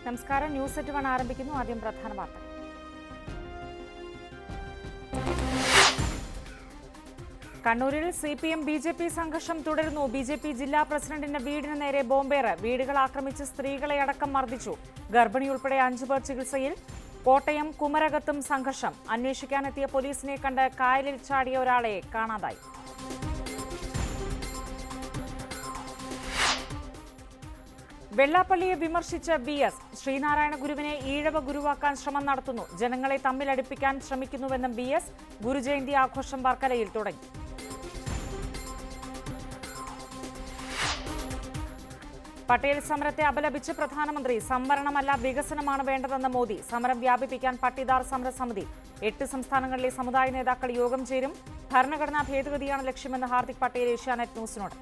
നമസ്കാരം news at one ആരംഭിക്കുന്നു ആദ്യം പ്രധാന വാർത്തകൾ കണ്ണൂരിൽ C P M B J P സംഘർഷം തുടരുന്നു ബി ജെ പി ജില്ലാ പ്രസിഡന്റിന്റെ വീടിന് നേരെ ബോംബേറ് വീടുകൾ ആക്രമിച്ച് സ്ത്രീകളെ അടക്കം മർദ്ദിച്ചു ഗർഭിണി ഉൾപ്പെടെ അഞ്ചു പേർ ചികിത്സയിൽ കോട്ടയം കുമരകത്തും സംഘർഷം അന്വേഷിക്കാനെത്തിയ പോലീസിനെ കണ്ട് കായലിൽ ചാടിയ ഒരാളെ കാണാതായി വെള്ളാപ്പള്ളിയെ വിമർശിച്ച വി എസ് ശ്രീനാരായണ ഗുരുവിനെ ഈഴവ ഗുരുവാക്കാൻ ശ്രമം നടത്തുന്നു ജനങ്ങളെ തമ്മിലടിപ്പിക്കാൻ ശ്രമിക്കുന്നുവെന്നും വി എസ് ഗുരുജയന്തി ആഘോഷം വർക്കലയിൽ തുടങ്ങി പട്ടേൽ സമരത്തെ അപലപിച്ച് പ്രധാനമന്ത്രി സംവരണമല്ല വികസനമാണ് വേണ്ടതെന്ന മോദി സമരം വ്യാപിപ്പിക്കാൻ പട്ടിദാർ സമരസമിതി എട്ട് സംസ്ഥാനങ്ങളിലെ സമുദായ നേതാക്കൾ യോഗം ചേരും ഭരണഘടനാ ഭേദഗതിയാണ് ലക്ഷ്യമെന്ന് ഹാർദിക് പട്ടേൽ ഏഷ്യാനെറ്റ് ന്യൂസിനോട്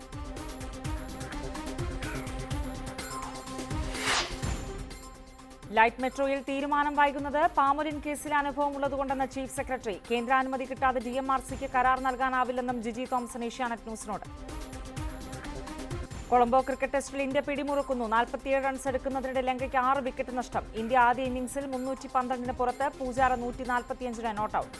ലൈറ്റ് മെട്രോയിൽ തീരുമാനം വൈകുന്നത് പാമുലിൻ കേസിലെ അനുഭവം ഉള്ളതുകൊണ്ടെന്ന ചീഫ് സെക്രട്ടറി കേന്ദ്രാനുമതി കിട്ടാതെ ഡി എം ആർ സിക്ക് കരാർ നൽകാനാവില്ലെന്നും ജിജി തോംസൺ ഏഷ്യാനെറ്റ് ന്യൂസിനോട് കൊളംബോ ക്രിക്കറ്റ് ടെസ്റ്റിൽ ഇന്ത്യ പിടിമുറുക്കുന്നു നാൽപ്പത്തിയേഴ് റൺസ് എടുക്കുന്നതിനിടെ ലങ്കയ്ക്ക് ആറ് വിക്കറ്റ് നഷ്ടം ഇന്ത്യ ആദ്യ ഇന്നിംഗ്സിൽ മുന്നൂറ്റി പന്ത്രണ്ടിന് പുറത്ത് പൂജാര നൂറ്റി നാൽപ്പത്തിയഞ്ചിന് നോട്ട് ഔട്ട്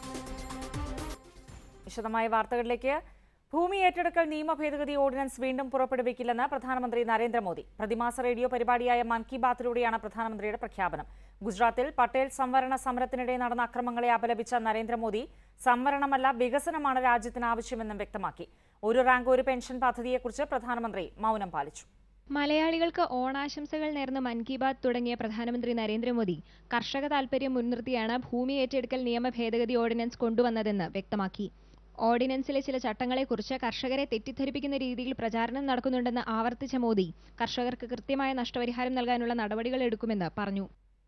വിശദമായ വാർത്തകളിലേക്ക് ഭൂമി ഏറ്റെടുക്കൽ നിയമ ഭേദഗതി ഓർഡിനൻസ് വീണ്ടും പുറപ്പെടുവിക്കില്ലെന്ന് പ്രധാനമന്ത്രി നരേന്ദ്രമോദി പ്രതിമാസ റേഡിയോ പരിപാടിയായ മൻ കി ബാത്തിലൂടെയാണ് പ്രധാനമന്ത്രിയുടെ പ്രഖ്യാപനം ഗുജറാത്തിൽ പട്ടേൽ സംവരണ സമരത്തിനിടെ നടന്ന അക്രമങ്ങളെ അപലപിച്ച നരേന്ദ്രമോദി സംവരണമല്ല വികസനമാണ് രാജ്യത്തിന് ആവശ്യമെന്നും വ്യക്തമാക്കി ഒരു റാങ്ക് ഒരു പെൻഷൻ പദ്ധതിയെക്കുറിച്ച് പ്രധാനമന്ത്രി മൗനം പാലിച്ചു മലയാളികൾക്ക് ഓണാശംസകൾ നേർന്ന് മൻ കി ബാത് തുടങ്ങിയ പ്രധാനമന്ത്രി നരേന്ദ്രമോദി കർഷക താൽപര്യം മുൻനിർത്തിയാണ് ഭൂമി ഏറ്റെടുക്കൽ നിയമ ഭേദഗതി ഓർഡിനൻസ് കൊണ്ടുവന്നതെന്ന് വ്യക്തമാക്കി ഓർഡിനൻസിലെ ചില ചട്ടങ്ങളെക്കുറിച്ച് കർഷകരെ തെറ്റിദ്ധരിപ്പിക്കുന്ന രീതിയിൽ പ്രചാരണം നടക്കുന്നുണ്ടെന്ന് ആവർത്തിച്ച മോദി കർഷകർക്ക് കൃത്യമായ നഷ്ടപരിഹാരം നൽകാനുള്ള നടപടികൾ എടുക്കുമെന്ന് പറഞ്ഞു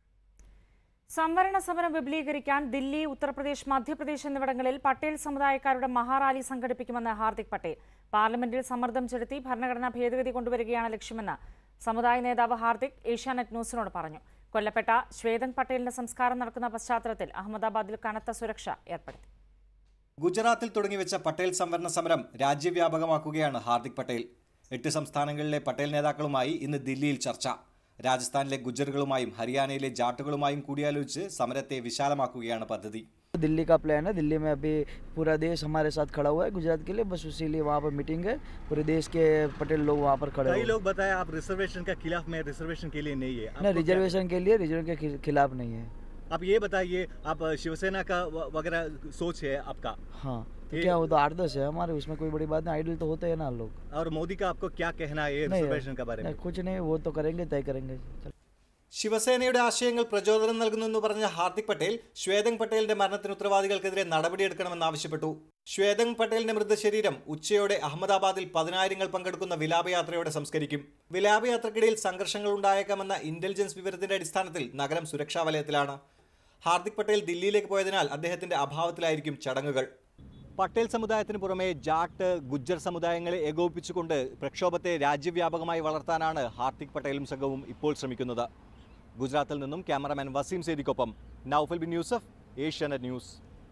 സംവരണ സമരം വിപുലീകരിക്കാൻ ദില്ലി ഉത്തർപ്രദേശ് മധ്യപ്രദേശ് എന്നിവിടങ്ങളിൽ പട്ടേൽ സമുദായക്കാരുടെ മഹാറാലി സംഘടിപ്പിക്കുമെന്ന് ഹാർദിക് പട്ടേൽ പാർലമെന്റിൽ സമ്മർദ്ദം ചെലുത്തി ഭരണഘടനാ ഭേദഗതി കൊണ്ടുവരികയാണ് ലക്ഷ്യമെന്ന് സമുദായ നേതാവ് ഹാർദിക് ഏഷ്യാനെറ്റ് ന്യൂസിനോട് പറഞ്ഞു കൊല്ലപ്പെട്ട ശ്വേതൻ പട്ടേലിന്റെ സംസ്കാരം നടക്കുന്ന പശ്ചാത്തലത്തിൽ അഹമ്മദാബാദിൽ കനത്ത സുരക്ഷ ഏർപ്പെടുത്തി ഗുജറാത്തിൽ തുടങ്ങിവെച്ച പട്ടേൽ സംവരണ സമരം രാജ്യവ്യാപകമാക്കുകയാണ് ഹാർദിക് പട്ടേൽ എട്ട് സംസ്ഥാനങ്ങളിലെ പട്ടേൽ നേതാക്കളുമായി ഇന്ന് ദില്ലിയിൽ ചർച്ച രാജസ്ഥാനിലെ ഗുജറുകളുമായും ഹരിയാനയിലെ ജാട്ടുകളുമായും കൂടിയാലോചിച്ച് സമരത്തെ വിശാലമാക്കുകയാണ് പദ്ധതി दिल्ली का प्लान है दिल्ली में अभी पूरा देश हमारे साथ खड़ा हुआ है गुजरात के लिए बस इसीलिए वहाँ पर मीटिंग है पूरे देश के पटेल लोग वहाँ पर खड़े कई हुए लोग बताए आप रिजर्वेशन का खिलाफ में रिजर्वेशन के लिए नहीं है हैं। आपको नहीं क्या- रिजर्वेशन के लिए रिजर्वेशन के खि- खिलाफ नहीं है आप ये बताइए आप शिवसेना का व- वगैरह सोच है आपका हाँ तो ये- क्या होता आठ दस है हमारे उसमें कोई बड़ी बात नहीं आइडल तो होते हैं ना लोग और मोदी का आपको क्या कहना है ये नहीं रिजर्वेशन के बारे में नहीं, कुछ नहीं वो तो करेंगे तय करेंगे चलो। ശിവസേനയുടെ ആശയങ്ങൾ പ്രചോദനം നൽകുന്നെന്ന് പറഞ്ഞ ഹാർദിക് പട്ടേൽ ശ്വേതങ് പട്ടേലിന്റെ മരണത്തിന് ഉത്തരവാദികൾക്കെതിരെ നടപടിയെടുക്കണമെന്ന് ആവശ്യപ്പെട്ടു ശ്വേതങ് പട്ടേലിന്റെ മൃതശരീരം ഉച്ചയോടെ അഹമ്മദാബാദിൽ പതിനായിരങ്ങൾ പങ്കെടുക്കുന്ന വിലാപയാത്രയോടെ സംസ്കരിക്കും വിലാപയാത്രക്കിടയിൽ സംഘർഷങ്ങൾ ഉണ്ടായേക്കാമെന്ന ഇന്റലിജൻസ് വിവരത്തിന്റെ അടിസ്ഥാനത്തിൽ നഗരം സുരക്ഷാ വലയത്തിലാണ് ഹാർദിക് പട്ടേൽ ദില്ലിയിലേക്ക് പോയതിനാൽ അദ്ദേഹത്തിന്റെ അഭാവത്തിലായിരിക്കും ചടങ്ങുകൾ പട്ടേൽ സമുദായത്തിന് പുറമെ ജാട്ട് ഗുജ്ജർ സമുദായങ്ങളെ ഏകോപിപ്പിച്ചുകൊണ്ട് പ്രക്ഷോഭത്തെ രാജ്യവ്യാപകമായി വളർത്താനാണ് ഹാർദിക് പട്ടേലും സംഘവും ഇപ്പോൾ ശ്രമിക്കുന്നത് ഗുജറാത്തിൽ നിന്നും ക്യാമറമാൻ വസീം സേദിക്കൊപ്പം നൌഫൽ ബിൻ യൂസഫ് ഏഷ്യാനെറ്റ് ന്യൂസ്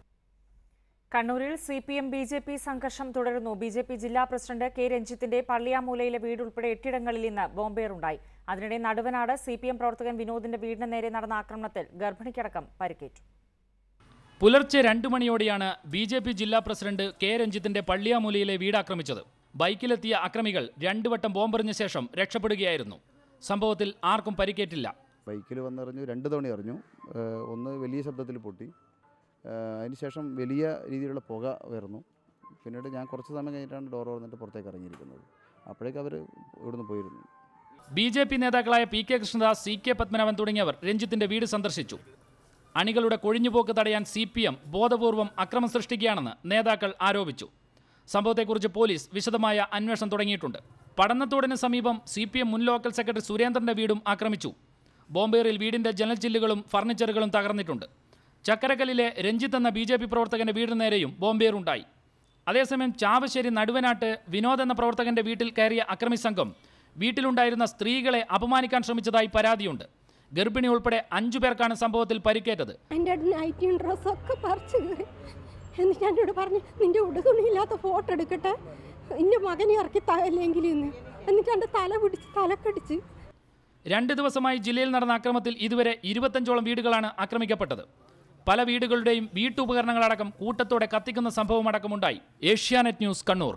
കണ്ണൂരിൽ C P M B J P സംഘർഷം തുടരുന്നു ബി ജെ പി ജില്ലാ പ്രസിഡന്റ് കെ രഞ്ജിത്തിന്റെ പള്ളിയാമൂലയിലെ വീട് ഉൾപ്പെടെ എട്ടിടങ്ങളിൽ ഇന്ന് ബോംബേറുണ്ടായി അതിനിടെ നടുവനാട് സി പി എം പ്രവർത്തകൻ വിനോദിന്റെ വീടിന് നേരെ നടന്ന ആക്രമണത്തിൽ ഗർഭിണിക്കടക്കം പരിക്കേറ്റു പുലർച്ചെ രണ്ടു മണിയോടെയാണ് ബി ജെ പി ജില്ലാ പ്രസിഡന്റ് കെ രഞ്ജിത്തിന്റെ പള്ളിയാമൂലയിലെ വീട് ആക്രമിച്ചത് ബൈക്കിലെത്തിയ അക്രമികൾ രണ്ടു വട്ടം ബോംബെറിഞ്ഞ ശേഷം രക്ഷപ്പെടുകയായിരുന്നു സംഭവത്തിൽ ആർക്കും പരിക്കേറ്റില്ല ബൈക്കിൽ വന്നെറിഞ്ഞു രണ്ട് തവണ എറിഞ്ഞു ഏഹ് ഒന്ന് വലിയ ശബ്ദത്തിൽ പൊട്ടി ഏഹ് അതിനുശേഷം വലിയ രീതിയിലുള്ള പുക ഉയർന്നു പിന്നീട് ഞാൻ കുറച്ച് സമയം കഴിഞ്ഞിട്ടാണ് ഡോർ തുറന്നിട്ട് പുറത്തേക്ക് ഇറങ്ങിയിരിക്കുന്നത് അപ്പോഴേക്ക് അവർ ഇവിടുന്ന് പോയിരുന്നു ബി ജെ പി നേതാക്കളായ P K Krishnadas C K Padmanabhan തുടങ്ങിയവർ രഞ്ജിത്തിന്റെ വീട് സന്ദർശിച്ചു അണികളുടെ കൊഴിഞ്ഞുപോക്ക് തടയാൻ സി പി എം ബോധപൂർവം അക്രമം സൃഷ്ടിക്കുകയാണെന്ന് നേതാക്കൾ ആരോപിച്ചു സംഭവത്തെക്കുറിച്ച് പോലീസ് വിശദമായ അന്വേഷണം തുടങ്ങിയിട്ടുണ്ട് പടന്നത്തോടിന് സമീപം സി പി എം മുൻ ലോക്കൽ സെക്രട്ടറി സുരേന്ദ്രന്റെ വീടും ആക്രമിച്ചു ബോംബേറിൽ വീടിന്റെ ജനൽ ചില്ലുകളും ഫർണിച്ചറുകളും തകർന്നിട്ടുണ്ട് ചക്കരക്കല്ലിലെ രഞ്ജിത്ത് എന്ന ബി ജെ പി പ്രവർത്തകന്റെ വീടിന് നേരെയും ബോംബേറുണ്ടായി അതേസമയം ചാവശ്ശേരി നടുവനാട്ട് വിനോദ് എന്ന പ്രവർത്തകന്റെ വീട്ടിൽ കയറിയ അക്രമി സംഘം വീട്ടിലുണ്ടായിരുന്ന സ്ത്രീകളെ അപമാനിക്കാൻ ശ്രമിച്ചതായി പരാതിയുണ്ട് ഗർഭിണി ഉൾപ്പെടെ അഞ്ചു പേർക്കാണ് സംഭവത്തിൽ പരിക്കേറ്റത് എൻ്റെ നൈറ്റിയും ഡ്രസ്സൊക്കെ പറിച്ചു കയറി എന്നിട്ട് എന്നോട് പറഞ്ഞു നിന്റെ ഉടുതുണിയില്ലാത്ത ഫോട്ടോ എടുക്കട്ടെ എൻ്റെ മകനെ ഇറക്കി തല്ലെങ്കിൽ എന്ന് എന്നിട്ട് എൻ്റെ തല പിടിച്ച് തലക്കടിച്ച് രണ്ട് ദിവസമായി ജില്ലയിൽ നടന്ന അക്രമത്തിൽ ഇതുവരെ ഇരുപത്തഞ്ചോളം വീടുകളാണ് ആക്രമിക്കപ്പെട്ടത് പല വീടുകളുടെയും വീട്ടുപകരണങ്ങളടക്കം കൂട്ടത്തോടെ കത്തിക്കുന്ന സംഭവമടക്കമുണ്ടായി ഏഷ്യാനെറ്റ് ന്യൂസ് കണ്ണൂർ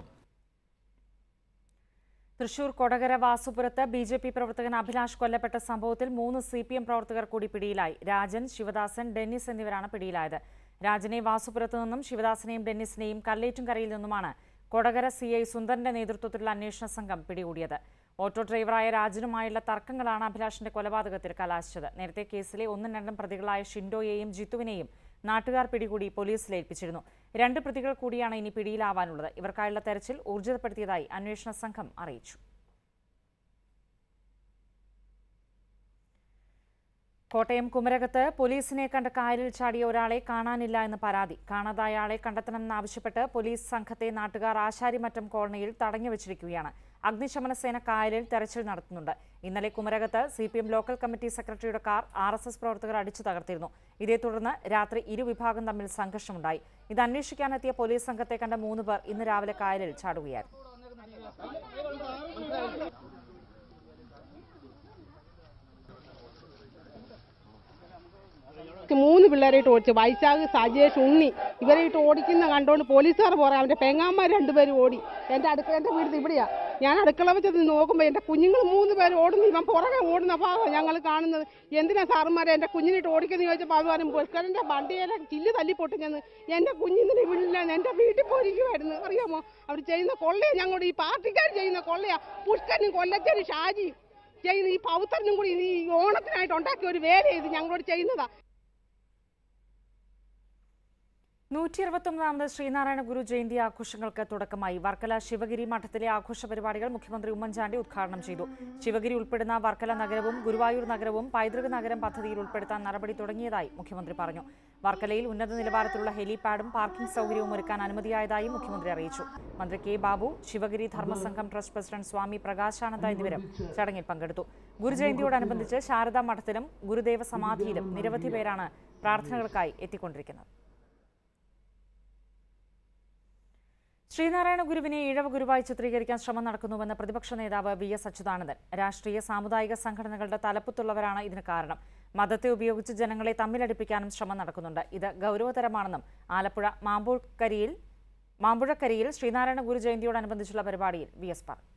തൃശൂർ കൊടകര വാസുപുരത്ത് ബി ജെ പി പ്രവർത്തകൻ അഭിലാഷ് കൊല്ലപ്പെട്ട സംഭവത്തിൽ മൂന്ന് സി പി എം പ്രവർത്തകർ കൂടി പിടിയിലായി രാജൻ ശിവദാസൻ ഡെന്നിസ് എന്നിവരാണ് പിടിയിലായത് രാജനെ വാസുപുരത്തു നിന്നും ശിവദാസനെയും ഡെന്നിസിനെയും കല്ലേറ്റുംകരയിൽ നിന്നുമാണ് കൊടകര സി ഐ സുന്ദറിന്റെ നേതൃത്വത്തിലുള്ള അന്വേഷണ സംഘം പിടികൂടിയത് ഓട്ടോ ഡ്രൈവറായ രാജനുമായുള്ള തർക്കങ്ങളാണ് അഭിലാഷിന്റെ കൊലപാതകത്തിൽ കലാശിച്ചത് നേരത്തെ കേസിലെ ഒന്നും രണ്ടും പ്രതികളായ ഷിൻഡോയെയും ജിത്തുവിനെയും നാട്ടുകാർ പിടികൂടി പോലീസിൽ ഏൽപ്പിച്ചിരുന്നു രണ്ട് പ്രതികൾ കൂടിയാണ് ഇനി പിടിയിലാവാനുള്ളത് ഇവർക്കായുള്ള തെരച്ചിൽ ഊർജിതപ്പെടുത്തിയതായി അന്വേഷണ സംഘം അറിയിച്ചു കോട്ടയം കുമരകത്ത് പോലീസിനെ കണ്ട് കായലിൽ ചാടിയ ഒരാളെ കാണാനില്ല എന്ന് പരാതി കാണാതായ ആളെ കണ്ടെത്തണമെന്നാവശ്യപ്പെട്ട് പോലീസ് സംഘത്തെ നാട്ടുകാർ ആശാരിമറ്റം കോളനിയിൽ തടഞ്ഞു വെച്ചിരിക്കുകയാണ് അഗ്നിശമന സേന കായലിൽ തെരച്ചിൽ നടത്തുന്നുണ്ട് ഇന്നലെ കുമരകത്ത് C P M local committee സെക്രട്ടറിയുടെ കാർ ആർ എസ് എസ് പ്രവർത്തകർ അടിച്ചു തകർത്തിരുന്നു ഇതേ തുടർന്ന് രാത്രി ഇരുവിഭാഗം തമ്മിൽ സംഘർഷമുണ്ടായി ഇത് അന്വേഷിക്കാനെത്തിയ പോലീസ് സംഘത്തെ കണ്ട മൂന്ന് പേർ ഇന്ന് രാവിലെ കായലിൽ ചാടുകയായിരുന്നു മൂന്ന് പിള്ളേരായിട്ട് ഓടിച്ചു വൈശാഖ് സജേഷ് ഉണ്ണി ഇവരെ ഇട്ട് ഓടിക്കുന്ന കണ്ടോണ്ട് പോലീസുകാർ പോരാ അവന്റെ പെങ്ങാന്മാർ രണ്ടുപേരും ഓടി എന്റെ അടുക്കള എന്റെ വീട് ഇവിടെയാ ഞാൻ അടുക്കള വെച്ചത് നോക്കുമ്പോൾ എന്റെ കുഞ്ഞുങ്ങൾ മൂന്ന് പേര് ഓടുന്നു ഇവൻ പുറകെ ഓടുന്ന ഭാഗം ഞങ്ങൾ കാണുന്നത് എന്തിനാ സാറുമാരെ എന്റെ കുഞ്ഞിനിട്ട് ഓടിക്കുന്ന ചോദിച്ചപ്പോൾ അവർ പറയും പുഷ്കരന്റെ വണ്ടിയിലെ ചില്ല് തല്ലിപ്പൊട്ടി ചെന്ന് എന്റെ കുഞ്ഞിനെ വീട്ടില്ല എന്റെ വീട്ടിൽ പോയിരിക്കുമായിരുന്നു അറിയാമോ അവർ ചെയ്യുന്ന കൊള്ളയാ ഞങ്ങളുടെ ഈ പാർട്ടിക്കാർ ചെയ്യുന്ന കൊള്ളയാ പുഷ്കരനും കൊല്ലച്ചനും ഷാജിയും ചെയ്യുന്ന ഈ പൗത്രനും കൂടി ഈ ഓണത്തിനായിട്ട് ഉണ്ടാക്കിയ ഒരു വേല ഇത് ഞങ്ങളോട് ചെയ്യുന്നതാ നൂറ്റി അറുപത്തൊമ്പതാമത് ശ്രീനാരായണ ഗുരു ജയന്തി ആഘോഷങ്ങൾക്ക് തുടക്കമായി വർക്കല ശിവഗിരി മഠത്തിലെ ആഘോഷ പരിപാടികൾ മുഖ്യമന്ത്രി ഉമ്മൻചാണ്ടി ഉദ്ഘാടനം ചെയ്തു ശിവഗിരി ഉൾപ്പെടുന്ന വർക്കല നഗരവും ഗുരുവായൂർ നഗരവും പൈതൃക നഗരം പദ്ധതിയിൽ ഉൾപ്പെടുത്താൻ നടപടി തുടങ്ങിയതായി മുഖ്യമന്ത്രി പറഞ്ഞു വർക്കലയിൽ ഉന്നത നിലവാരത്തിലുള്ള ഹെലിപാഡും പാർക്കിംഗ് സൗകര്യവും ഒരുക്കാൻ അനുമതിയായതായും മുഖ്യമന്ത്രി അറിയിച്ചു മന്ത്രി K Babu Sivagiri Dharmasangham trust president Swami Prakashananda എന്നിവരും ചടങ്ങിൽ പങ്കെടുത്തു ഗുരുജയന്തിയോടനുബന്ധിച്ച് ശാരദാ മഠത്തിലും ഗുരുദേവ സമാധിയിലും നിരവധി പേരാണ് പ്രാർത്ഥനകൾക്കായി എത്തിക്കൊണ്ടിരിക്കുന്നത് ശ്രീനാരായണ ഗുരുവിനെ ഇഴവ ഗുരുവായി ചിത്രീകരിക്കാൻ ശ്രമം നടക്കുന്നുവെന്ന് പ്രതിപക്ഷ നേതാവ് വി എസ് അച്യുതാനന്ദൻ രാഷ്ട്രീയ സാമുദായിക സംഘടനകളുടെ തലപ്പത്തുള്ളവരാണ് ഇതിന് കാരണം മതത്തെ ഉപയോഗിച്ച് ജനങ്ങളെ തമ്മിലടിപ്പിക്കാനും ശ്രമം നടക്കുന്നുണ്ട് ഇത് ഗൗരവതരമാണെന്നും ആലപ്പുഴ മാമ്പൂഴ്ക്കരിയിൽ മാമ്പുഴക്കരിയിൽ ശ്രീനാരായണ ഗുരു ജയന്തിയോടനുബന്ധിച്ചുള്ള പരിപാടിയിൽ വി എസ് പറഞ്ഞു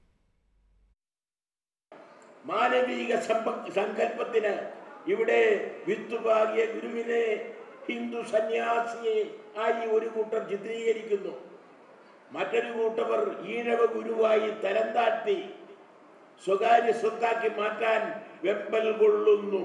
മാനവീക സമ്പ- സങ്കല്പത്തിന് ഇവിടെ വിത്തുപാകിയ ഗുരുവിനെ ഹിന്ദു സന്യാസിയെ ആയി ഒരു കൂട്ടർ ചിത്രീകരിക്കുന്നു മറ്റൊരു കൂട്ടവർ ഈഴവ ഗുരുവായി തരം താഴ്ത്തി സ്വകാര്യ സ്വത്താക്കി മാറ്റാൻ വെമ്പൽ കൊള്ളുന്നു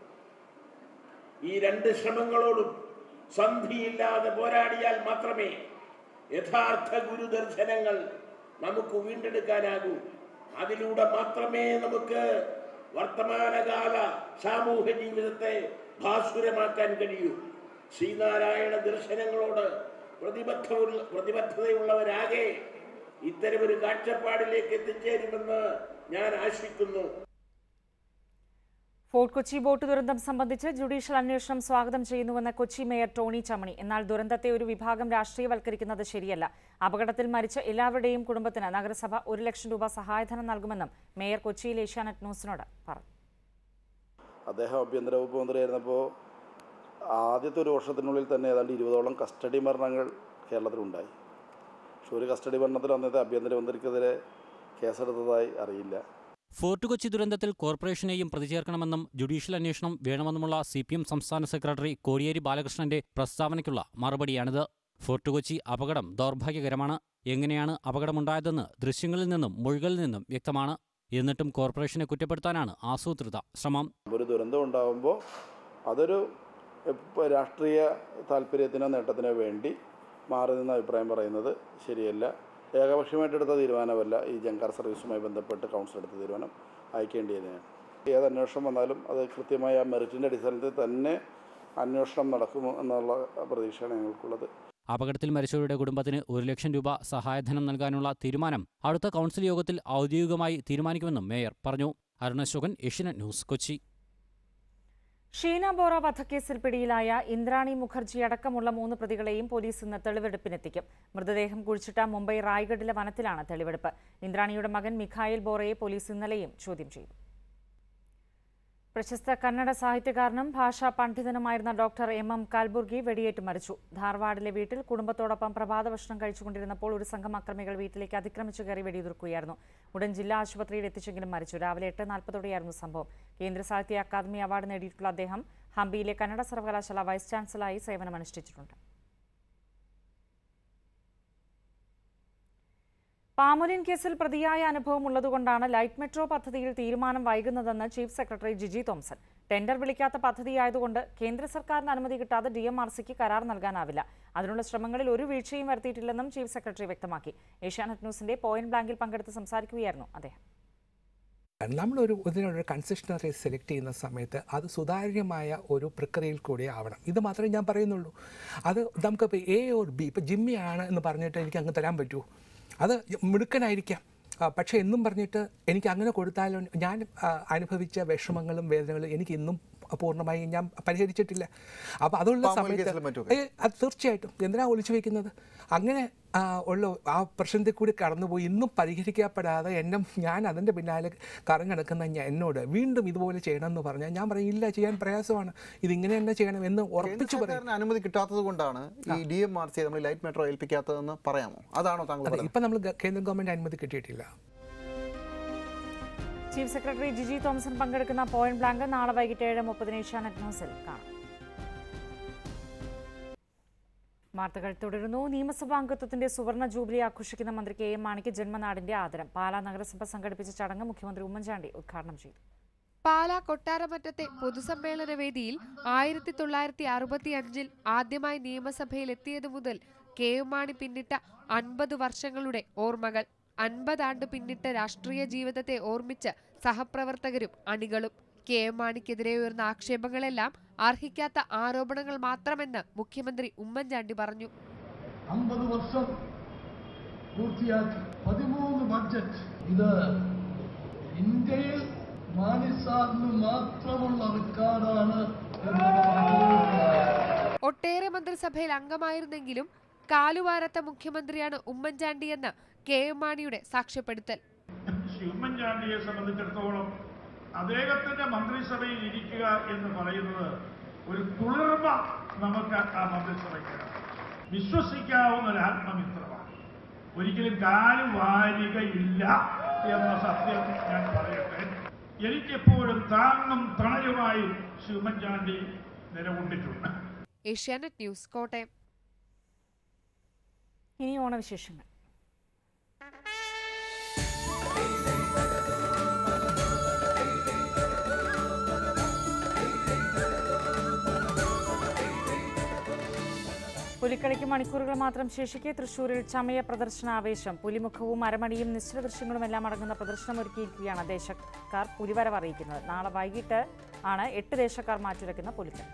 ഈ രണ്ട് ശ്രമങ്ങളോടും സന്ധിയില്ലാതെ പോരാടിയാൽ മാത്രമേ യഥാർത്ഥ ഗുരുദർശനങ്ങൾ നമുക്ക് വീണ്ടെടുക്കാനാകൂ അതിലൂടെ മാത്രമേ നമുക്ക് വർത്തമാനകാല സാമൂഹ്യ ജീവിതത്തെ ഭാസുരമാക്കാൻ കഴിയൂ ശ്രീനാരായണ ദർശനങ്ങളോട് പ്രതിബദ്ധമുള്ള പ്രതിബദ്ധതയുള്ളവരാകെ ഇത്തരമൊരു കാഴ്ചപ്പാടിലേക്ക് എത്തിച്ചേരുമെന്ന് ഞാൻ ആശിക്കുന്നു ഫോർട്ട് കൊച്ചി ബോട്ട് ദുരന്തം സംബന്ധിച്ച് ജുഡീഷ്യൽ അന്വേഷണം സ്വാഗതം ചെയ്യുന്നുവെന്ന് കൊച്ചി മേയർ ടോണി ചമണി എന്നാൽ ദുരന്തത്തെ ഒരു വിഭാഗം രാഷ്ട്രീയവൽക്കരിക്കുന്നത് ശരിയല്ല അപകടത്തിൽ മരിച്ച എല്ലാവരുടെയും കുടുംബത്തിന് നഗരസഭ ഒരു ലക്ഷം രൂപ സഹായധനം നൽകുമെന്നും മേയർ കൊച്ചിയിൽ ഏഷ്യാനെറ്റ് ന്യൂസിനോട് പറഞ്ഞു അദ്ദേഹം ആഭ്യന്തര വകുപ്പ് മന്ത്രിയായിരുന്നപ്പോൾ ആദ്യത്തെ ഒരു വർഷത്തിനുള്ളിൽ തന്നെ ഏതാണ്ട് ഇരുപതോളം കസ്റ്റഡി മരണങ്ങൾ കേരളത്തിലുണ്ടായി പക്ഷെ ഒരു കസ്റ്റഡി മരണത്തിൽ അന്നത്തെ ആഭ്യന്തരമന്ത്രിക്കെതിരെ കേസെടുത്തതായി അറിയില്ല ഫോർട്ട് കൊച്ചി ദുരന്തത്തിൽ കോർപ്പറേഷനെയും പ്രതിചേർക്കണമെന്നും ജുഡീഷ്യൽ അന്വേഷണം വേണമെന്നുമുള്ള സി പി എം സംസ്ഥാന സെക്രട്ടറി കോടിയേരി ബാലകൃഷ്ണന്റെ പ്രസ്താവനയ്ക്കുള്ള മറുപടിയാണിത് ഫോർട്ട് കൊച്ചി അപകടം ദൗർഭാഗ്യകരമാണ് എങ്ങനെയാണ് അപകടമുണ്ടായതെന്ന് ദൃശ്യങ്ങളിൽ നിന്നും മൊഴികളിൽ നിന്നും വ്യക്തമാണ് എന്നിട്ടും കോർപ്പറേഷനെ കുറ്റപ്പെടുത്താനാണ് ആസൂത്രിത ശ്രമം ഒരു ദുരന്തം ഉണ്ടാകുമ്പോൾ അതൊരു ഇപ്പ രാഷ്ട്രീയ താല്പര്യത്തിനോ നേട്ടത്തിനോ വേണ്ടി മാറി നിന്ന അഭിപ്രായം പറയുന്നത് ശരിയല്ല ഏകപക്ഷീയമായിട്ടെടുത്ത തീരുമാനമല്ല ഈ ജങ്കാർ സർവീസുമായി ബന്ധപ്പെട്ട് കൗൺസിൽ എടുത്ത തീരുമാനം അയക്കേണ്ടിയതിനാണ് ഏത് അന്വേഷണം വന്നാലും അത് കൃത്യമായ ആ മെറിറ്റിൻ്റെ അടിസ്ഥാനത്തിൽ തന്നെ അന്വേഷണം നടക്കും എന്നുള്ള പ്രതീക്ഷയാണ് ഞങ്ങൾക്കുള്ളത് അപകടത്തിൽ മരിച്ചവരുടെ കുടുംബത്തിന് ഒരു ലക്ഷം രൂപ സഹായധനം നൽകാനുള്ള തീരുമാനം അടുത്ത കൗൺസിൽ യോഗത്തിൽ ഔദ്യോഗികമായി തീരുമാനിക്കുമെന്നും മേയർ പറഞ്ഞു അരുണശോകൻ ഏഷ്യനെറ്റ് ന്യൂസ് കൊച്ചി ഷീന ബോറ വധക്കേസിൽ പിടിയിലായ ഇന്ദ്രാണി മുഖർജി അടക്കമുള്ള മൂന്ന് പ്രതികളെയും പോലീസ് ഇന്ന് തെളിവെടുപ്പിനെത്തിക്കും മൃതദേഹം കുഴിച്ചിട്ട മുംബൈ റായ്ഗഡിലെ വനത്തിലാണ് തെളിവെടുപ്പ് ഇന്ദ്രാണിയുടെ മകൻ മിഖായേൽ ബോറയെ പോലീസ് ഇന്നലെയും ചോദ്യം ചെയ്തു പ്രശസ്ത കന്നഡ സാഹിത്യകാരനും ഭാഷാ പണ്ഡിതനുമായിരുന്ന ഡോക്ടർ എം എം കാൽബുർഗി വെടിയേറ്റ് മരിച്ചു ധാർവാഡിലെ വീട്ടിൽ കുടുംബത്തോടൊപ്പം പ്രഭാത ഭക്ഷണം കഴിച്ചുകൊണ്ടിരുന്നപ്പോൾ ഒരു സംഘം അക്രമികൾ വീട്ടിലേക്ക് അതിക്രമിച്ചു കയറി വെടിയുതിർക്കുകയായിരുന്നു ഉടൻ ജില്ലാ ആശുപത്രിയിൽ എത്തിച്ചെങ്കിലും മരിച്ചു രാവിലെ എട്ട് നാൽപ്പതോടെയായിരുന്നു സംഭവം കേന്ദ്ര സാഹിത്യ അക്കാദമി അവാർഡ് നേടിയിട്ടുള്ള അദ്ദേഹം ഹംപിയിലെ കന്നഡ സർവകലാശാല വൈസ് ചാൻസലറായി സേവനമനുഷ്ഠിച്ചിട്ടുണ്ട് പാമുലിൻ കേസിൽ പ്രതിയായ അനുഭവം ഉള്ളതുകൊണ്ടാണ് ലൈറ്റ് മെട്രോ പദ്ധതിയിൽ തീരുമാനം വൈകുന്നതെന്ന് chief secretary Jiji Thomson tender വിളിക്കാത്ത പദ്ധതിയായതുകൊണ്ട് കേന്ദ്ര സർക്കാരിന് അനുമതി കിട്ടാതെ ഡി എം ആർ സിക്ക് കരാർ നൽകാനാവില്ല അതിനുള്ള ശ്രമങ്ങളിൽ ഒരു വീഴ്ചയും വരുത്തിയിട്ടില്ലെന്നും ചീഫ് സെക്രട്ടറി വ്യക്തമാക്കി ഏഷ്യാനെറ്റ് ന്യൂസിന്റെ പോയിന്റ് ബ്ലാങ്കിൽ പങ്കെടുത്ത് സംസാരിക്കുകയായിരുന്നു അദ്ദേഹം നമ്മളൊരു ഇതിനൊരു കൺസിസ്റ്റൻസി സെലക്ട് ചെയ്യുന്ന സമയത്ത് അത് സുതാര്യമായ ഒരു പ്രക്രിയയിൽ കൂടി ആവണം ഇത് മാത്രമേ ഞാൻ പറയുന്നുള്ളൂ അത് നമുക്കിപ്പോൾ എ ഓർ ബി ഇപ്പോൾ ജിമ്മിയാണ് എന്ന് പറഞ്ഞിട്ട് എനിക്ക് അങ്ങ് തരാൻ പറ്റുമോ അത് മിടുക്കനായിരിക്കാം ആ, പക്ഷേ എന്നും പറഞ്ഞിട്ട് എനിക്ക് അങ്ങനെ കൊടുത്താലും ഞാൻ ആ, അനുഭവിച്ച വിഷമങ്ങളും വേദനകളും എനിക്ക് ഇന്നും പൂർണ്ണമായി ഞാൻ പരിഹരിച്ചിട്ടില്ല അപ്പോൾ അതുള്ള പാമ്പ് സമയത്ത് കേസിലും മറ്റുമൊക്കെ? ഏ, അത് തീർച്ചയായിട്ടും എന്തിനാ ഒളിച്ചു വെക്കുന്നത് അങ്ങനെ ആ, ഉള്ള ആ പ്രശ്നത്തിൽ കൂടി കടന്നുപോയി ഇന്നും പരിഹരിക്കപ്പെടാതെ എന്നെ ഞാൻ അതിൻ്റെ പിന്നാലെ കറങ്ങടക്കുന്ന ഞാൻ എന്നോട് വീണ്ടും ഇതുപോലെ ചെയ്യണമെന്ന് പറഞ്ഞാൽ ഞാൻ പറയും ഇല്ല ചെയ്യാൻ പ്രയാസമാണ് ഇതിങ്ങനെ തന്നെ ചെയ്യണം എന്ന് ഉറപ്പിച്ചു പറയും സർക്കാരിന് അനുമതി കിട്ടാത്തത് കൊണ്ടാണ് ഈ ഡി എം ആർ സി നമ്മൾ ലൈറ്റ് മെട്രോ ഏൽപ്പിക്കാത്തതെന്ന് പറയാമോ അതാണോ താങ്കൾ അതെ പറയുന്നത് ഇപ്പം നമ്മൾ ഗ- കേന്ദ്ര ഗവൺമെൻറ് അനുമതി കിട്ടിയിട്ടില്ല ചീഫ് സെക്രട്ടറി ജിജി തോമസൺ പങ്കെടുക്കുന്ന പോയിന്റ് ബ്ലാങ്ക് നാളെ വൈകിട്ട് ഏഴ് മുപ്പതിന് ഏഷ്യാനെറ്റ് ന്യൂസിൽ കാണാം വാർത്തകൾ തുടരുന്നു നിയമസഭാ അംഗത്വത്തിന്റെ സുവർണ ജൂബിലി ആഘോഷിക്കുന്ന മന്ത്രി കെ എം മാണിക്ക് ജന്മനാടിന്റെ ആദരം പാലാ നഗരസഭ സംഘടിപ്പിച്ച ചടങ്ങ് മുഖ്യമന്ത്രി ഉമ്മൻചാണ്ടി ഉദ്ഘാടനം ചെയ്തു പാലാ കൊട്ടാരമറ്റത്തെ പൊതുസമ്മേളന വേദിയിൽ ആയിരത്തി തൊള്ളായിരത്തി അറുപത്തി അഞ്ചിൽ ആദ്യമായി നിയമസഭയിൽ എത്തിയതു മുതൽ കെ എം മാണി പിന്നിട്ട അൻപത് വർഷങ്ങളുടെ ഓർമ്മകൾ അൻപതാണ്ട് പിന്നിട്ട രാഷ്ട്രീയ ജീവിതത്തെ ഓർമ്മിച്ച് സഹപ്രവർത്തകരും അണികളും കെ എം മാണിക്കെതിരെ ഉയർന്ന ആക്ഷേപങ്ങളെല്ലാം അർഹിക്കാത്ത ആരോപണങ്ങൾ മാത്രമെന്ന് മുഖ്യമന്ത്രി ഉമ്മൻചാണ്ടി പറഞ്ഞു അമ്പത് വർഷം പൂർത്തിയാക്കി പതിമൂന്ന് ബഡ്ജറ്റ് ഇത് ഇന്ത്യയിൽ മാനിസാറിന് മാത്രമുള്ള റെക്കോർഡാണ് എന്നത് ഒട്ടേറെ മന്ത്രിസഭയിൽ അംഗമായിരുന്നെങ്കിലും കാലുവാരത്ത മുഖ്യമന്ത്രിയാണ് ഉമ്മൻചാണ്ടിയെന്ന് കെ എം മാണിയുടെ സാക്ഷ്യപ്പെടുത്തൽ ശ്രീ ഉമ്മൻചാണ്ടിയെ സംബന്ധിച്ചിടത്തോളം അദ്ദേഹത്തിന്റെ മന്ത്രിസഭയിൽ ഇരിക്കുക എന്ന് പറയുന്നത് ഒരു കുളിർമ നമുക്ക് ആ മന്ത്രിസഭയ്ക്ക് വിശ്വസിക്കാവുന്ന ഒരു ആത്മമിത്രമാണ് ഒരിക്കലും കാല് വാരികയില്ല എന്ന സത്യം ഞാൻ പറയട്ടെ എനിക്കെപ്പോഴും താങ്ങും തണലുമായി ശ്രീ ഉമ്മൻചാണ്ടി നിലകൊണ്ടിട്ടുണ്ട് ഏഷ്യാനെറ്റ് ന്യൂസ് കോട്ടയം ഇനി ഓണവിശേഷങ്ങൾ പുലിക്കളിക്ക് മണിക്കൂറുകൾ മാത്രം ശേഷിക്കെ തൃശൂരിൽ ചമയ പ്രദർശന ആവേശം പുലിമുഖവും അരമണിയും നിശ്ചല ദൃശ്യങ്ങളുമെല്ലാം അടങ്ങുന്ന പ്രദർശനം ഒരുക്കിയിരിക്കുകയാണ് ദേശക്കാർ പുലിവരവ് അറിയിക്കുന്നത് നാളെ വൈകിട്ട് ആണ് എട്ട് ദേശക്കാർ മാറ്റുരയ്ക്കുന്ന പുലിക്കളി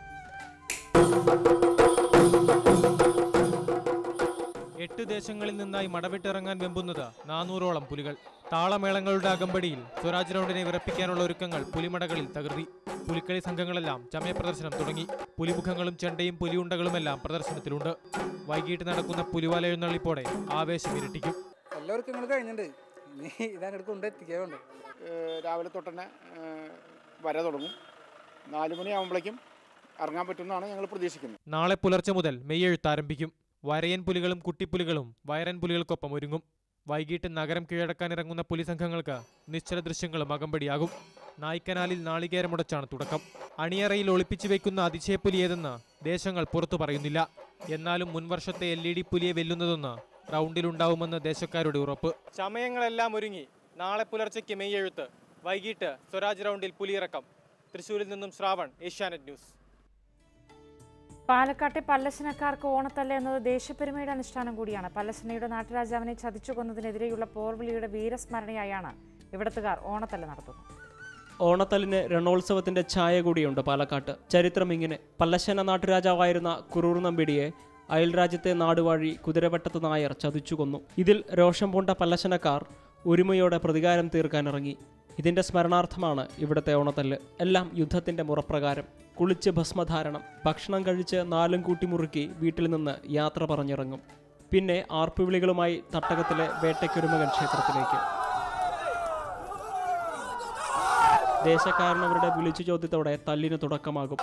എട്ട് ദേശങ്ങളിൽ നിന്നായി മടവിട്ടിറങ്ങാൻ വെമ്പുന്നത് നാനൂറോളം പുലികൾ താളമേളങ്ങളുടെ അകമ്പടിയിൽ സ്വരാജ് റൗണ്ടിനെ വിറപ്പിക്കാനുള്ള ഒരുക്കങ്ങൾ പുലിമടകളിൽ തകർത്തി പുലിക്കളി സംഘങ്ങളെല്ലാം ചമയ പ്രദർശനം തുടങ്ങി പുലിമുഖങ്ങളും ചെണ്ടയും പുലിയുണ്ടകളുമെല്ലാം പ്രദർശനത്തിലുണ്ട് വൈകിട്ട് നടക്കുന്ന പുലിവാല എഴുന്നള്ളിപ്പോടെ ആവേശം ഇരട്ടിക്കും എല്ലാവർക്കും നിങ്ങൾ കഴിഞ്ഞിട്ടുണ്ട് ഇനി ഇതങ്ങോട്ട് കൊണ്ടെത്തിക്കാറുണ്ട് രാവിലെ തൊട്ട് തന്നെ വര തുടങ്ങും നാല് മണിയാകുമ്പോഴേക്കും ഇറങ്ങാൻ പറ്റുമെന്നാണ് ഞങ്ങൾ പ്രതീക്ഷിക്കുന്നത് നാളെ പുലർച്ചെ മുതൽ മെയ്യെഴുത്ത് ആരംഭിക്കും വരയൻ പുലികളും കുട്ടിപ്പുലികളും വയറൻ പുലികൾക്കൊപ്പം ഒരുങ്ങും വൈകിട്ട് നഗരം കീഴടക്കാൻ ഇറങ്ങുന്ന പുലി സംഘങ്ങൾക്ക് നിശ്ചല ദൃശ്യങ്ങളും അകമ്പടിയാകും നായ്ക്കനാലിൽ നാളികേരമുടച്ചാണ് തുടക്കം അണിയറയിൽ ഒളിപ്പിച്ചു വെക്കുന്ന അതിശയപ്പുലി ഏതെന്ന് ദേശങ്ങൾ പുറത്തു പറയുന്നില്ല എന്നാലും മുൻവർഷത്തെ എൽ ഇ ഡി പുലിയെ വെല്ലുന്നതൊന്ന് റൗണ്ടിലുണ്ടാവുമെന്ന് ദേശക്കാരുടെ ഉറപ്പ് ചമയങ്ങളെല്ലാം ഒരുങ്ങി നാളെ പുലർച്ചയ്ക്ക് മെയ്യെഴുത്ത് വൈകിട്ട് സ്വരാജ് റൗണ്ടിൽ പുലിയിറക്കം തൃശൂരിൽ നിന്നും ശ്രാവൺ ഏഷ്യാനെറ്റ് ന്യൂസ് പാലക്കാട്ടെ പല്ലശനക്കാർക്ക് ഓണത്തല്ല എന്നത് ദേശപ്പെരുമയുടെ അനുഷ്ഠാനം കൂടിയാണ് പല്ലശനയുടെ നാട്ടുരാജാവിനെ ചതിച്ചു കൊന്നതിനെതിരെയുള്ള പോർവിളിയുടെ വീരസ്മരണയായാണ് ഇവിടത്തുകാർ ഓണത്തല്ല നടത്തുന്നത് ഓണത്തല്ലിന് രണോത്സവത്തിന്റെ ഛായ കൂടിയുണ്ട് പാലക്കാട്ട് ചരിത്രം ഇങ്ങനെ പല്ലശ്ശന നാട്ടുരാജാവായിരുന്ന കുറൂർ നമ്പിടിയെ അയൽരാജ്യത്തെ നാടുവാഴി കുതിരവട്ടത്ത് നായർ ചതിച്ചു കൊന്നു ഇതിൽ രോഷം പൂണ്ട പല്ലശ്ശനക്കാർ ഒരുമയോടെ പ്രതികാരം തീർക്കാനിറങ്ങി ഇതിന്റെ സ്മരണാർത്ഥമാണ് ഇവിടുത്തെ ഓണത്തല്ല് എല്ലാം യുദ്ധത്തിന്റെ മുറപ്രകാരം കുളിച്ച് ഭസ്മധാരണം ഭക്ഷണം കഴിച്ച് നാലും കൂട്ടി മുറുക്കി വീട്ടിൽ നിന്ന് യാത്ര പറഞ്ഞിറങ്ങും പിന്നെ ആർപ്പുവിളികളുമായി തട്ടകത്തിലെ വേട്ടയ്ക്കൊരുമകൻ ക്ഷേത്രത്തിലേക്ക് ദേശക്കാരനവരുടെ വിളിച്ചു ചോദ്യത്തോടെ തല്ലിന് തുടക്കമാകും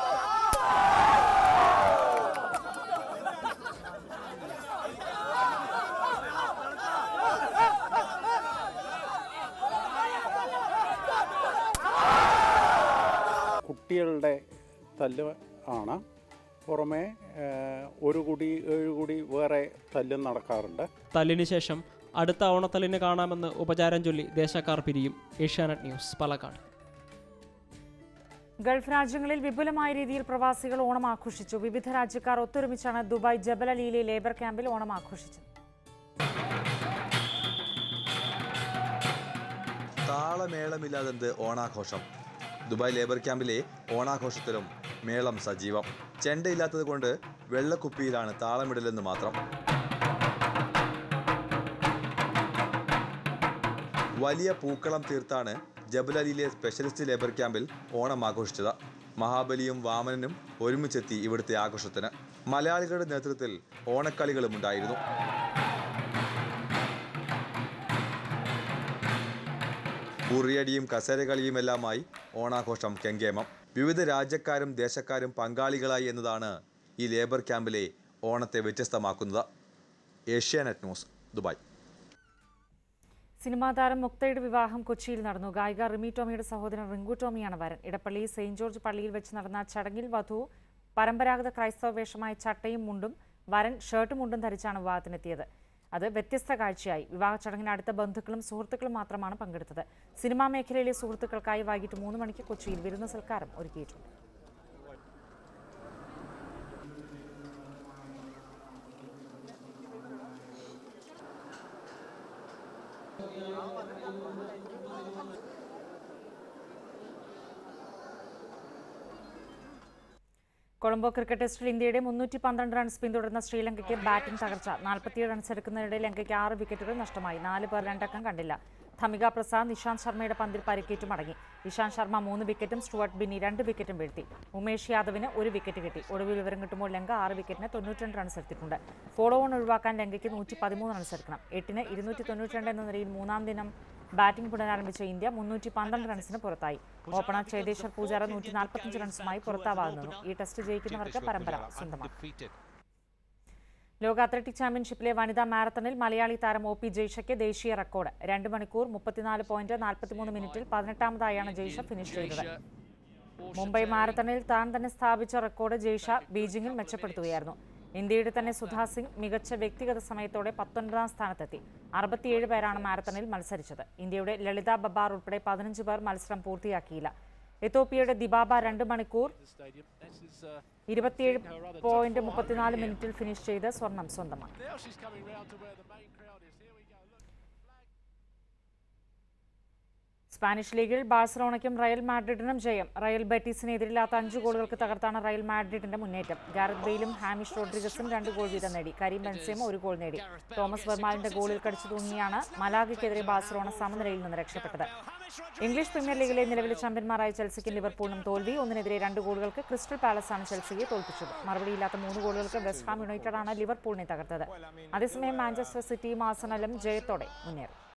കുട്ടികളുടെ തല്ല് ആണ് പുറമെ ഏഹ്, ഒരു കുടി ഏഴ് കുടി വേറെ തല്ലും നടക്കാറുണ്ട് തല്ലിന് ശേഷം അടുത്ത ഓണത്തല്ലിന് കാണാമെന്ന് ഉപചാരം ചൊല്ലി ദേശക്കാർ പിരിയും ഏഷ്യാനെറ്റ് ന്യൂസ് പാലക്കാട് ഗൾഫ് രാജ്യങ്ങളിൽ വിപുലമായ രീതിയിൽ പ്രവാസികൾ ഓണം ആഘോഷിച്ചു വിവിധ രാജ്യക്കാർ ഒത്തൊരുമിച്ചാണ് ദുബായ് ജബൽ അലിയിലെ ലേബർ ക്യാമ്പിൽ ഓണം ആഘോഷിച്ചത് താളമേളമില്ലാതെന്ത് ഓണാഘോഷം ദുബായ് ലേബർ ക്യാമ്പിലെ ഓണാഘോഷത്തിലും മേളം സജീവം ചെണ്ടയില്ലാത്തത് കൊണ്ട് വെള്ളക്കുപ്പിയിലാണ് താളമിടലെന്ന് മാത്രം വലിയ പൂക്കളം തീർത്താണ് ജബലലിയിലെ സ്പെഷ്യലിസ്റ്റ് ലേബർ ക്യാമ്പിൽ ഓണം ആഘോഷിച്ചത് മഹാബലിയും വാമനനും ഒരുമിച്ചെത്തി ഇവിടുത്തെ ആഘോഷത്തിന് മലയാളികളുടെ നേതൃത്വത്തിൽ ഓണക്കളികളും ഉണ്ടായിരുന്നു ഉറിയടിയും കസേരകളിയുമെല്ലാമായി ഓണാഘോഷം കെങ്കേമം വിവിധ രാജ്യക്കാരും ദേശക്കാരും പങ്കാളികളായി എന്നതാണ് ഈ ലേബർ ക്യാമ്പിലെ ഓണത്തെ വ്യത്യസ്തമാക്കുന്നത് ഏഷ്യാനെറ്റ് ന്യൂസ് ദുബായ് സിനിമാ താരം മുക്തയുടെ വിവാഹം കൊച്ചിയിൽ നടന്നു ഗായിക റിമി ടോമിയുടെ സഹോദരൻ റിങ്കു ടോമിയാണ് വരൻ ഇടപ്പള്ളി സെയിന്റ് ജോർജ് പള്ളിയിൽ വെച്ച് നടന്ന ചടങ്ങിൽ വധു പരമ്പരാഗത ക്രൈസ്തവ വേഷമായ ചട്ടയും മുണ്ടും വരൻ ഷർട്ടും മുണ്ടും ധരിച്ചാണ് വിവാഹത്തിനെത്തിയത് അത് വ്യത്യസ്ത കാഴ്ചയായി വിവാഹ ചടങ്ങിന് അടുത്ത ബന്ധുക്കളും സുഹൃത്തുക്കളും മാത്രമാണ് പങ്കെടുത്തത് സിനിമാ മേഖലയിലെ സുഹൃത്തുക്കൾക്കായി വൈകിട്ട് മൂന്ന് മണിക്ക് കൊച്ചിയിൽ വിരുന്ന് സൽക്കാരം ഒരുക്കിയിട്ടുണ്ട് കൊളംബോ ക്രിക്കറ്റ് ടെസ്റ്റിൽ ഇന്ത്യയുടെ മുന്നൂറ്റി പന്ത്രണ്ട് റൺസ് പിന്തുടർന്ന ശ്രീലങ്കയ്ക്ക് ബാറ്റിംഗ് തകർച്ച നാൽപ്പത്തിയേഴ് റൺസ് എടുക്കുന്നതിനിടെ ലങ്കയ്ക്ക് ആറ് വിക്കറ്റുകൾ നഷ്ടമായി നാല് പേർ രണ്ടക്കം കണ്ടില്ല ധമിക പ്രസാദ് നിശാന്ത് ശർമ്മയുടെ പന്തിൽ പരിക്കേറ്റു മടങ്ങി ഇഷാന്ത് ശർമ്മ മൂന്ന് വിക്കറ്റും സ്റ്റുവർട്ട് ബിന്നി രണ്ട് വിക്കറ്റും വീഴ്ത്തി ഉമേഷ് യാദവിന് ഒരു വിക്കറ്റ് കിട്ടി ഒടുവിൽ വിവരം കിട്ടുമ്പോൾ ലങ്ക ആറ് വിക്കറ്റിന് തൊണ്ണൂറ്റിരണ്ട് റൺസ് എടുത്തിട്ടുണ്ട് ഫോളോ ഓൺ ഒഴിവാക്കാൻ ലങ്കയ്ക്ക് നൂറ്റി പതിമൂന്ന് റൺസ് എടുക്കണം എട്ടിന് ഇരുന്നൂറ്റി തൊണ്ണൂറ്റിരണ്ട് എന്ന നിലയിൽ മൂന്നാം ദിനം ബാറ്റിംഗ് പുനരാരംഭിച്ച ഇന്ത്യ മുന്നൂറ്റി പന്ത്രണ്ട് റൺസിന് പുറത്തായി ഓപ്പണർ ചേതേശ്വർ പൂജാര നൂറ്റി നാൽപ്പത്തഞ്ച് റൺസുമായി പുറത്താവാതെ നിന്നു ഈ ടെസ്റ്റ് ജയിക്കുന്നവർക്ക് പരമ്പര സ്വന്തമാക്കും ലോക അത്ലറ്റിക് ചാമ്പ്യൻഷിപ്പിലെ വനിതാ മാരത്തണിൽ മലയാളി താരം ഒ പി ജയ്ഷയ്ക്ക് ദേശീയ റെക്കോർഡ് രണ്ട് മണിക്കൂർ മുപ്പത്തിനാല് പോയിന്റ് നാൽപ്പത്തിമൂന്ന് മിനിറ്റിൽ പതിനെട്ടാമതായാണ് ജയ്ഷ ഫിനിഷ് ചെയ്തത് മുംബൈ മാരത്തണിൽ താൻ തന്നെ സ്ഥാപിച്ച റെക്കോർഡ് ജയ്ഷ ബീജിംഗിൽ മെച്ചപ്പെടുത്തുകയായിരുന്നു ഇന്ത്യയുടെ തന്നെ സുധാ സിംഗ് മികച്ച വ്യക്തിഗത സമയത്തോടെ പത്തൊൻപതാം സ്ഥാനത്തെത്തി അറുപത്തിയേഴ് പേരാണ് മാരത്തണിൽ മത്സരിച്ചത് ഇന്ത്യയുടെ ലളിത ബബാർ ഉൾപ്പെടെ പതിനഞ്ച് പേർ മത്സരം പൂർത്തിയാക്കിയില്ല എത്തോപ്യയുടെ ദിബാബ രണ്ട് മണിക്കൂർ ഇരുപത്തിയേഴ് പോയിന്റ് മുപ്പത്തിനാല് മിനിറ്റിൽ ഫിനിഷ് ചെയ്ത് സ്വർണം സ്വന്തമാക്കി സ്പാനിഷ് ലീഗിൽ ബാഴ്സലോണയ്ക്കും റയൽ മാഡ്രിഡിനും ജയം റയൽ ബെറ്റീസിന് എതിരില്ലാത്ത അഞ്ച് ഗോളുകൾക്ക് തകർത്താണ് റയൽ മാഡ്രിഡിന്റെ മുന്നേറ്റം ഗാരത് ബെയിലും ഹാമിഷ് റോഡ്രിഗസും രണ്ട് ഗോൾ വീതം നേടി കരീം ബെൻസേമ ഒരു ഗോൾ നേടി തോമസ് വെർമാലിന്റെ ഗോളിൽ കടിച്ചു തൂങ്ങിയാണ് മലാഗയ്ക്കെതിരെ ബാഴ്സലോണ സമനിലയിൽ നിന്ന് രക്ഷപ്പെട്ടത് ഇംഗ്ലീഷ് പ്രീമിയർ ലീഗിലെ നിലവിലെ ചാമ്പ്യന്മാരായ ചെൽസിക്കും ലിവർപൂളിനും തോൽവി ഒന്നിനെതിരെ രണ്ട് ഗോളുകൾക്ക് ക്രിസ്റ്റൽ പാലസാണ് ചെൽസിയെ തോൽപ്പിച്ചത് മറുപടിയില്ലാത്ത മൂന്ന് ഗോളുകൾക്ക് വെസ്റ്റ് ഹാം യുണൈറ്റഡാണ് ലിവർപൂളിനെ തകർത്തത് അതേസമയം മാഞ്ചസ്റ്റർ സിറ്റിയും ആസനലും ജയത്തോടെ മുന്നേറി